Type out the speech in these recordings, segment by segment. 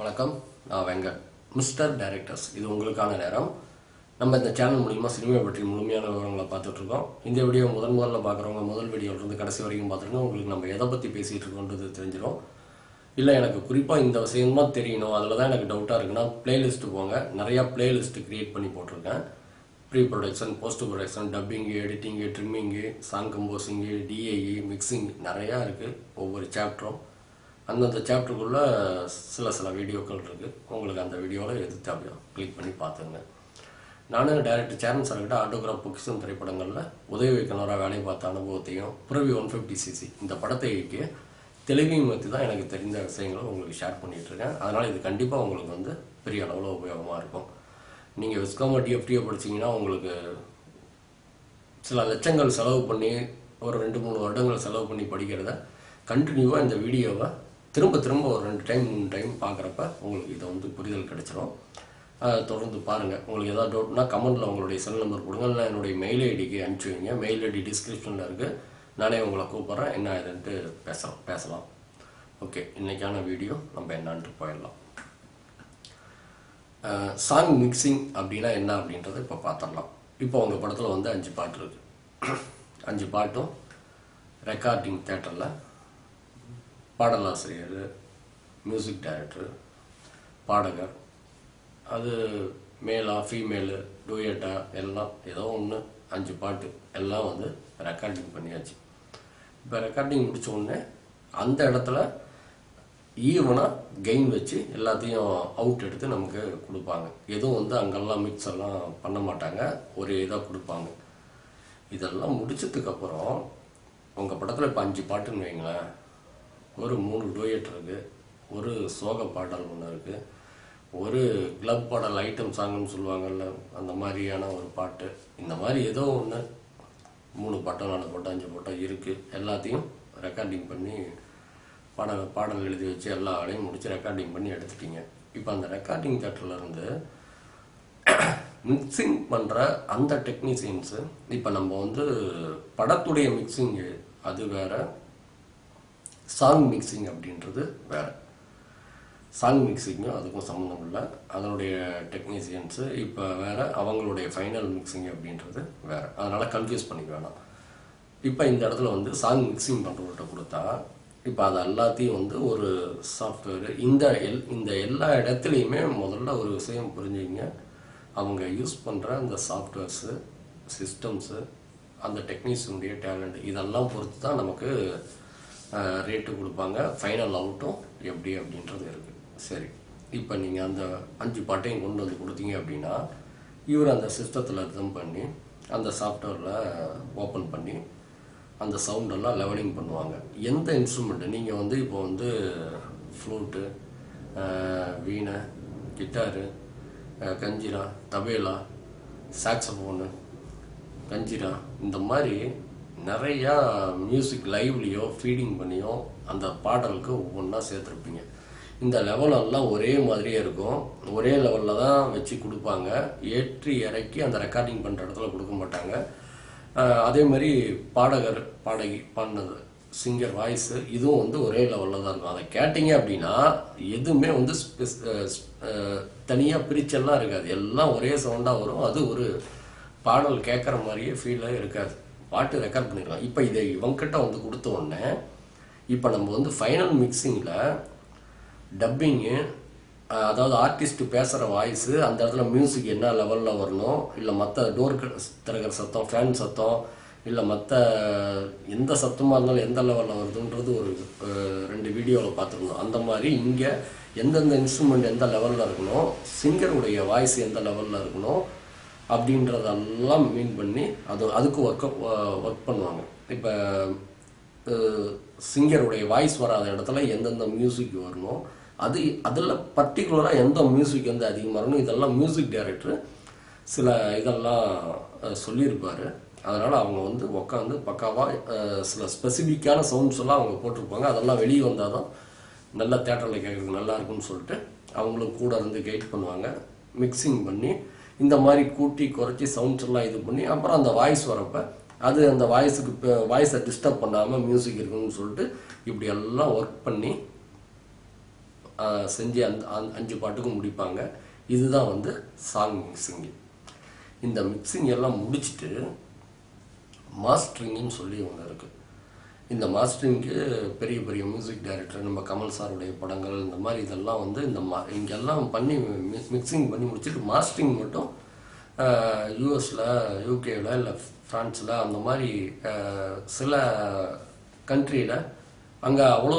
வணக்கம் நான் Venkat mister directors இது உங்களுக்கான நேரம் நம்ம இந்த சேனல் மூலிமா சினிமா பற்றி முழுமையான விவரங்களை பார்த்துட்டு இருக்கோம் இந்த வீடியோ முதன் முதல்ல பார்க்குறவங்க முதல் வீடியோலேருந்து கடைசி வரைக்கும் பார்த்துருங்க உங்களுக்கு நம்ம எதை பற்றி பேசிகிட்டு இருக்கோன்றது தெரிஞ்சிடும் இல்லை எனக்கு குறிப்பாக இந்த விஷயமா தெரியணும் அதில் தான் எனக்கு டவுட்டாக இருக்குன்னா பிளேலிஸ்ட்டு போங்க நிறையா பிளேலிஸ்ட்டு க்ரியேட் பண்ணி போட்டிருக்கேன் pre production post production dubbing editing trimming song composing டிஏஇ மிக்சிங் நிறையா இருக்குது ஒவ்வொரு சாப்டரும் அந்தந்த சாப்டருக்குள்ளே சில சில வீடியோக்கள் இருக்குது உங்களுக்கு அந்த வீடியோவில் எது தேவையோ கிளிக் பண்ணி பார்த்துங்க நானும் டைரக்டர் சேரன் சார்கிட்ட ஆட்டோகிராஃப் பொக்கிஷன் திரைப்படங்களில் உதவி இயக்குனராக வேலை பார்த்த அனுபவத்தையும் புறவி ஒன் ஃபிஃப்டி சிசி இந்த படத்தை இயக்கி தெலுங்கையும் பற்றி தான் எனக்கு தெரிந்த விஷயங்களை உங்களுக்கு ஷேர் பண்ணிகிட்டு இருக்கேன் அதனால் இது கண்டிப்பாக உங்களுக்கு வந்து பெரிய அளவில் உபயோகமாக இருக்கும் நீங்கள் விஸ்காமா டிஎஃப்டியை படிச்சீங்கன்னா உங்களுக்கு சில லட்சங்கள் செலவு பண்ணி ஒரு ரெண்டு மூணு வருடங்கள் செலவு பண்ணி படிக்கிறத கண்டினியூவாக இந்த வீடியோவை திரும்ப திரும்ப ஒரு ரெண்டு டைம் மூணு டைம் பார்க்குறப்ப உங்களுக்கு இதை வந்து புரிதல் கிடைச்சிரும் அதை தொடர்ந்து பாருங்கள் உங்களுக்கு ஏதாவது டவுட்னா கமெண்ட்டில் உங்களுடைய செல் நம்பர் கொடுங்க இல்லை என்னுடைய மெயில் ஐடிக்கு அனுப்பிச்சி வைங்க மெயில் ஐடி டிஸ்கிரிப்ஷனில் இருக்குது நானே உங்களை கூப்பிட்றேன் என்ன இதுன்ட்டு பேசலாம் பேசலாம் ஓகே இன்றைக்கான வீடியோ நம்ம என்னான்ட்டு போயிடலாம் சாங் மிக்சிங் அப்படின்னா என்ன அப்படின்றத இப்போ பார்த்துடலாம் இப்போ உங்கள் படத்தில் வந்து அஞ்சு பாட்டு இருக்கு அஞ்சு பாட்டும் ரெக்கார்டிங் தேட்டரில் பாடலாசிரியர் மியூசிக் டைரக்டர் பாடகர் அது மேலா ஃபீமேலு டூயட்டா எல்லாம் ஏதோ ஒன்று அஞ்சு பாட்டு எல்லாம் வந்து ரெக்கார்டிங் பண்ணியாச்சு இப்போ ரெக்கார்டிங் முடிச்ச உடனே அந்த இடத்துல ஈவனாக கெயின் வச்சு எல்லாத்தையும் அவுட் எடுத்து நமக்கு கொடுப்பாங்க எதுவும் வந்து அங்கெல்லாம் மிக்ஸ் எல்லாம் பண்ண மாட்டாங்க ஒரே இதாக கொடுப்பாங்க இதெல்லாம் முடிச்சதுக்கப்புறம் உங்கள் படத்தில் இப்போ அஞ்சு பாட்டுன்னு வைங்களேன் ஒரு மூணு டூயட் இருக்கு ஒரு சோக பாடல் ஒன்று இருக்குது ஒரு கிளப் பாடல் ஐட்டம் சாங்னு சொல்லுவாங்கல்ல அந்த மாதிரியான ஒரு பாட்டு இந்த மாதிரி ஏதோ ஒன்று மூணு பாட்டோ நாலு பாட்டோ அஞ்சு பாட்டோ இருக்குது எல்லாத்தையும் ரெக்கார்டிங் பண்ணி பாடல் பாடல் எழுதி வச்சு எல்லா வேலையும் முடிச்சு ரெக்கார்டிங் பண்ணி எடுத்துட்டீங்க இப்போ அந்த ரெக்கார்டிங் தேட்டரில் இருந்து மிக்சிங் பண்ணுற அந்த டெக்னீசியன்ஸு இப்போ நம்ம வந்து படத்துடைய மிக்சிங்கு அது வேற சாங் மிக்சிங் அப்படின்றது வேற சாங் மிக்சிங்கும் அதுக்கும் சம்மந்தம் இல்லை அதனுடைய டெக்னீசியன்ஸு இப்போ வேற அவங்களுடைய ஃபைனல் மிக்சிங் அப்படின்றது வேற அதனால் கன்ஃபியூஸ் பண்ணிக்க வேணாம் இப்போ இந்த இடத்துல வந்து சாங் மிக்சிங் பண்ணுறவர்கிட்ட கொடுத்தா இப்போ அது எல்லாத்தையும் வந்து ஒரு சாஃப்ட்வேர் இந்த எல் இந்த எல்லா இடத்துலையுமே முதல்ல ஒரு விஷயம் புரிஞ்சுங்க அவங்க யூஸ் பண்ணுற அந்த சாஃப்ட்வேர்ஸு சிஸ்டம்ஸு அந்த டெக்னீஷியனுடைய டேலண்ட் இதெல்லாம் பொறுத்து தான் நமக்கு ரேட்டு கொடுப்பாங்க ஃபைனல் அவுட்டும் எப்படி அப்படின்றது இருக்குது சரி இப்போ நீங்கள் அந்த அஞ்சு பாட்டையும் கொண்டு வந்து கொடுத்தீங்க அப்படின்னா இவர் அந்த சிஸ்டத்தில் ரிதம் பண்ணி அந்த சாஃப்ட்வேரில் ஓப்பன் பண்ணி அந்த சவுண்டெல்லாம் லெவலிங் பண்ணுவாங்க எந்த இன்ஸ்ட்ருமெண்ட்டு நீங்கள் வந்து இப்போ வந்து ஃப்ளூட்டு வீணை கிட்டாரு கஞ்சிரா தபேலா சாக்ஸபோனு கஞ்சிரா இந்த மாதிரி நிறையா மியூசிக் லைவ்லேயோ ஃபீடிங் பண்ணியோ அந்த பாடலுக்கு ஒவ்வொன்றா சேர்த்துருப்பீங்க இந்த லெவலெல்லாம் ஒரே மாதிரியே இருக்கும் ஒரே லெவலில் தான் வச்சு கொடுப்பாங்க ஏற்றி இறக்கி அந்த ரெக்கார்டிங் பண்ணுற இடத்துல கொடுக்க மாட்டாங்க அதே மாதிரி பாடகர் பாடகி பாடினது சிங்கர் வாய்ஸு இதுவும் வந்து ஒரே லெவலில் தான் இருக்கும் அதை கேட்டிங்க அப்படின்னா எதுவுமே வந்து தனியாக பிரிச்செல்லாம் இருக்காது எல்லாம் ஒரே சவுண்டாக வரும் அது ஒரு பாடல் கேட்குற மாதிரியே ஃபீலாக இருக்காது பாட்டு ரெக்கார்ட் பண்ணிடலாம் இப்போ இதை இவங்கிட்ட வந்து கொடுத்த உடனே இப்போ நம்ம வந்து ஃபைனல் மிக்சிங்கில் டப்பிங்கு அதாவது ஆர்டிஸ்ட் பேசுகிற வாய்ஸு அந்த இடத்துல மியூசிக் என்ன லெவலில் வரணும் இல்லை மற்ற டோர் திறக்கிற சத்தம் ஃபேன் சத்தம் இல்லை மற்ற எந்த சத்தமாக இருந்தாலும் எந்த லெவலில் வருதுன்றது ஒரு ரெண்டு வீடியோவில் பார்த்துருந்தோம் அந்த மாதிரி இங்கே எந்தெந்த இன்ஸ்ட்ருமெண்ட் எந்த லெவலில் இருக்கணும் சிங்கருடைய வாய்ஸ் எந்த லெவலில் இருக்கணும் அப்படின்றதெல்லாம் மீன் பண்ணி அது அதுக்கு ஒர்க் ஒர்க் பண்ணுவாங்க இப்போ சிங்கருடைய வாய்ஸ் வராத இடத்துல எந்தெந்த மியூசிக் வரணும் அது அதில் பர்டிகுலராக எந்த மியூசிக் வந்து அதிகமாக இருக்கணும் இதெல்லாம் மியூசிக் டைரக்டர் சில இதெல்லாம் சொல்லியிருப்பார் அதனால் அவங்க வந்து உட்காந்து பக்காவாக சில ஸ்பெசிஃபிக்கான சவுண்ட்ஸ் எல்லாம் அவங்க போட்டிருப்பாங்க அதெல்லாம் வெளியே வந்தால் தான் நல்ல தேட்டரில் கேட்குறதுக்கு நல்லா இருக்கும்னு சொல்லிட்டு அவங்களும் கூட இருந்து கைட் பண்ணுவாங்க மிக்சிங் பண்ணி இந்த மாதிரி கூட்டி குறைச்சி சவுண்ட்ஸ் எல்லாம் இது பண்ணி அப்புறம் அந்த வாய்ஸ் வரப்போ அது அந்த வாய்ஸுக்கு வாய்ஸை டிஸ்டர்ப் பண்ணாமல் மியூசிக் இருக்குன்னு சொல்லிட்டு இப்படி எல்லாம் ஒர்க் பண்ணி ஆஹ், செஞ்சு அந்த அந்த அஞ்சு பாட்டுக்கும் முடிப்பாங்க இதுதான் வந்து சாங் மிக்சிங்கு இந்த மிக்சிங் எல்லாம் முடிச்சுட்டு மாஸ்டரிங்னு சொல்லி ஒன்று இருக்குது இந்த மாஸ்டரிங்க்கு பெரிய பெரிய மியூசிக் டைரக்டர் நம்ம கமல் சாருடைய படங்கள் இந்த மாதிரி இதெல்லாம் வந்து இந்த மா இங்கெல்லாம் பண்ணி மிக்சிங் பண்ணி முடிச்சுட்டு மாஸ்டரிங் மட்டும் யூஎஸில் யூகேவில் இல்லை ஃப்ரான்ஸில் அந்த மாதிரி அஹ், சில கண்ட்ரியில் அங்கே அவ்வளோ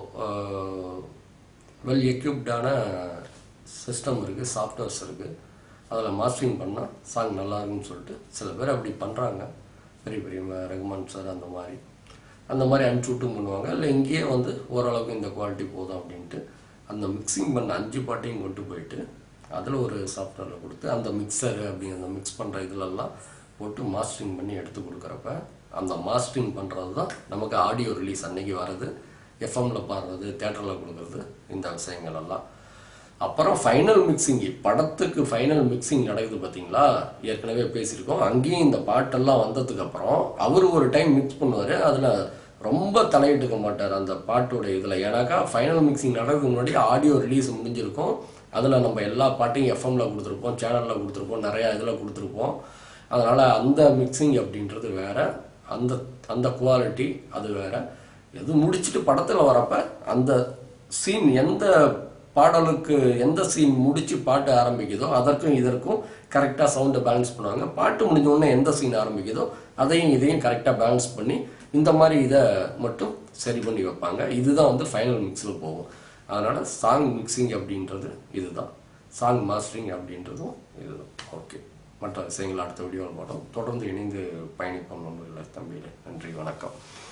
வெல் எக்யூப்டான சிஸ்டம் இருக்குது சாஃப்ட்வேர்ஸ் இருக்குது அதில் மாஸ்டரிங் பண்ணால் சாங் நல்லா இருக்குன்னு சொல்லிட்டு சில பேர் அப்படி பண்ணுறாங்க பெரிய பெரிய ம- ரகுமான் சார் அந்த மாதிரி அந்த மாதிரி அனுப்பிச்சி விட்டும் பண்ணுவாங்க இல்லை இங்கேயே வந்து ஓரளவுக்கு இந்த குவாலிட்டி போதும் அப்படின்ட்டு அந்த மிக்சிங் பண்ண அஞ்சு பாட்டையும் கொண்டு போயிட்டு அதில் ஒரு சாஃப்ட்வேரில் கொடுத்து அந்த மிக்சரு அப்படி அந்த மிக்ஸ் பண்ணுற இதுலெல்லாம் போட்டு மாஸ்டரிங் பண்ணி எடுத்து கொடுக்குறப்ப அந்த மாஸ்டரிங் பண்ணுறது தான் நமக்கு ஆடியோ ரிலீஸ் அன்னைக்கு வர்றது எஃப்எம்ல பாடுறது தேட்டரில் கொடுக்குறது இந்த விஷயங்கள் எல்லாம் அப்புறம் ஃபைனல் மிக்சிங் படத்துக்கு ஃபைனல் மிக்சிங் நடக்குது பார்த்தீங்களா ஏற்கனவே பேசியிருக்கோம் அங்கேயும் இந்த பாட்டெல்லாம் வந்ததுக்கு அப்புறம் அவர் ஒரு டைம் மிக்ஸ் பண்ணுவார் அதில் ரொம்ப தலையிட்டுக்க மாட்டார் அந்த பாட்டோட இதில் ஏன்னாக்கா ஃபைனல் மிக்சிங் நடக்கிறதுக்கு முன்னாடி ஆடியோ ரிலீஸ் முடிஞ்சிருக்கும் அதில் நம்ம எல்லா பாட்டையும் எஃப்எம்ல கொடுத்துருப்போம் சேனலில் கொடுத்துருப்போம் நிறையா இதில் கொடுத்துருப்போம் அதனால் அந்த மிக்சிங் அப்படின்றது வேற அந்த அந்த குவாலிட்டி அது வேற எது முடிச்சுட்டு படத்தில் வரப்ப அந்த சீன் எந்த பாடலுக்கு எந்த சீன் முடிச்சு பாட்டு ஆரம்பிக்குதோ அதற்கும் இதற்கும் கரெக்டாக சவுண்டை பேலன்ஸ் பண்ணுவாங்க பாட்டு முடிஞ்ச உடனே எந்த சீன் ஆரம்பிக்குதோ அதையும் இதையும் கரெக்டாக பேலன்ஸ் பண்ணி இந்த மாதிரி இதை மட்டும் சரி பண்ணி வைப்பாங்க இதுதான் வந்து ஃபைனல் மிக்ஸில் போகும் அதனால் சாங் மிக்சிங் அப்படின்றது இதுதான் சாங் மாஸ்டரிங் அப்படின்றதும் இதுதான் ஓகே மற்ற விஷயங்கள் அடுத்த வீடியோவில் போட்டோம் தொடர்ந்து இணைந்து பயணிப்போம் நம்ம எல்லா தம்பியில் நன்றி வணக்கம்